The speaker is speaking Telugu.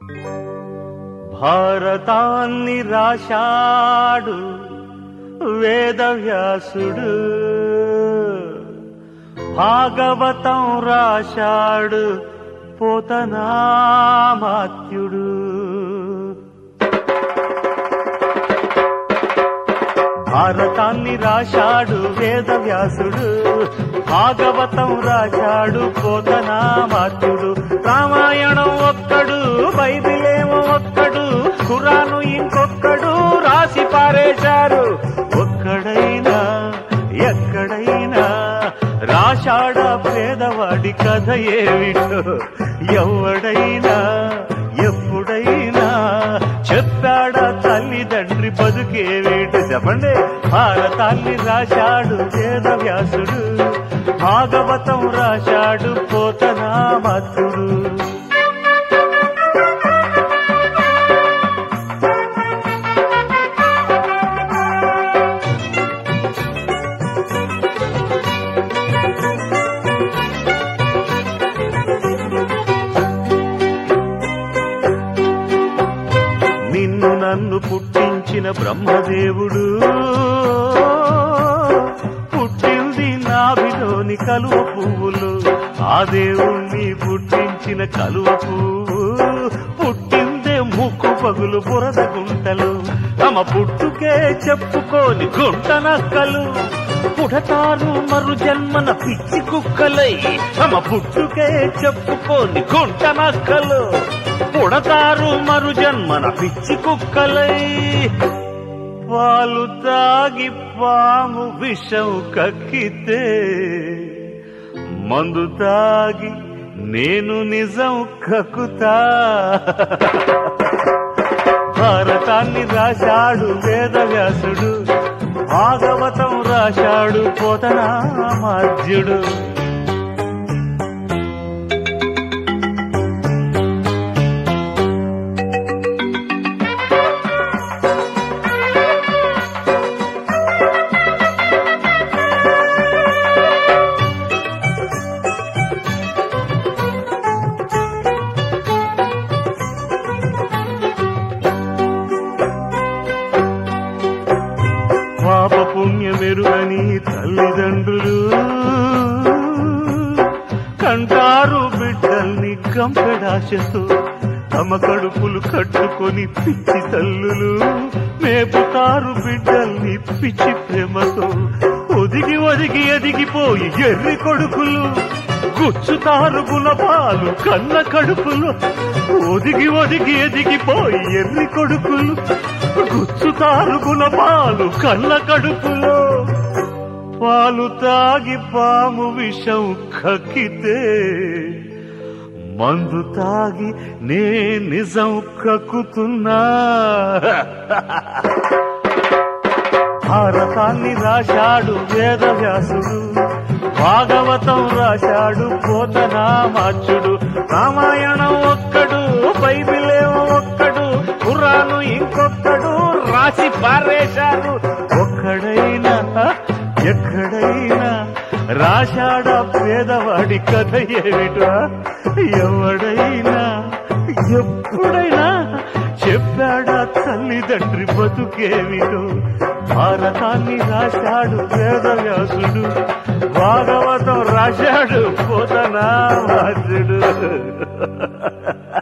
భారతాన్ని రాశాడు వేదవ్యాసుడు భాగవతం రాశాడు పోతనామాత్యుడు భారతాన్ని రాశాడు వేదవ్యాసుడు భాగవతం రాశాడు పోతనామాత్యుడు రామాయణం ఒక్కడు బైబిలేమో ఒక్కడు ఖురాను ఇంకొక్కడు రాసి పారేశారు ఒక్కడైనా ఎక్కడైనా రాశాడ పేదవాడి కథ ఏమిటో ఎవడైనా ఎప్పుడైనా చెప్పాడా తల్లిదండ్రి బతుకేమిటి చెప్పండి భారతాన్ని రాశాడు వేదవ్యాసుడు భాగవతం రాశాడు పోతనామతుడు నిన్ను నన్ను పుట్టించిన బ్రహ్మదేవుడు పుట్టింది నాభిలోని కలువ పువ్వులు ఆ దేవుణ్ణి పుట్టించిన కలువ పువ్వు పుట్టిందే ముక్కు పగులు బురద గుంటలు తమ పుట్టుకే చెప్పుకోని గుంట నక్కలు పుడతారు మరు జన్మన పిచ్చి కుక్కలై తమ పుట్టుకే చెప్పుకోని గుంట నక్కలు పుడతారు మరు జన్మన పిచ్చి కుక్కలై పాలు తాగి పాము విషం కక్కితే మందు తాగి నేను నిజం కక్కుతా భారతాన్ని రాశాడు వేదవ్యాసుడు భాగవతం రాశాడు పోతనామాద్యుడు పాప పుణ్యమెరుగని తల్లిదండ్రులు కంటారు బిడ్డల్ని కంపెడాశతో తమ కడుపులు కట్టుకొని పిచ్చి తల్లులు మేపుతారు బిడ్డల్ని పిచ్చి ప్రేమతో ఒదిగి ఒదిగి ఎదిగిపోయి ఎర్రి కొడుకులు గుచ్చుతారు గుణపాలు కన్న కడుపులు ఒదిగి ఒదిగి ఎదిగిపోయి ఎర్రి కొడుకులు గుచ్చుతారు గుణపాలు కన్న కడుపులో పాలు తాగి పాము విషం కక్కితే మందు తాగి నే నిజం కక్కుతున్నా భారతాన్ని రాశాడు వేదవ్యాసుడు భాగవతం రాశాడు పోతనామాచుడు రామాయణం ఒక్కడు బైబిలేమో ఒక్కడు ఖురాను ఇంకొక్కడు రాసి పారేశారు ఒక్కడైనా ఎక్కడైనా రాశాడా పేదవాడి కథ ఏమిటా ఎవడైనా ఎప్పుడైనా చెప్పాడా తల్లిదండ్రి బతుకేమిటో భారతాన్ని రాశాడు వేదవ్యాసుడు భాగవతం రాశాడు పోతనా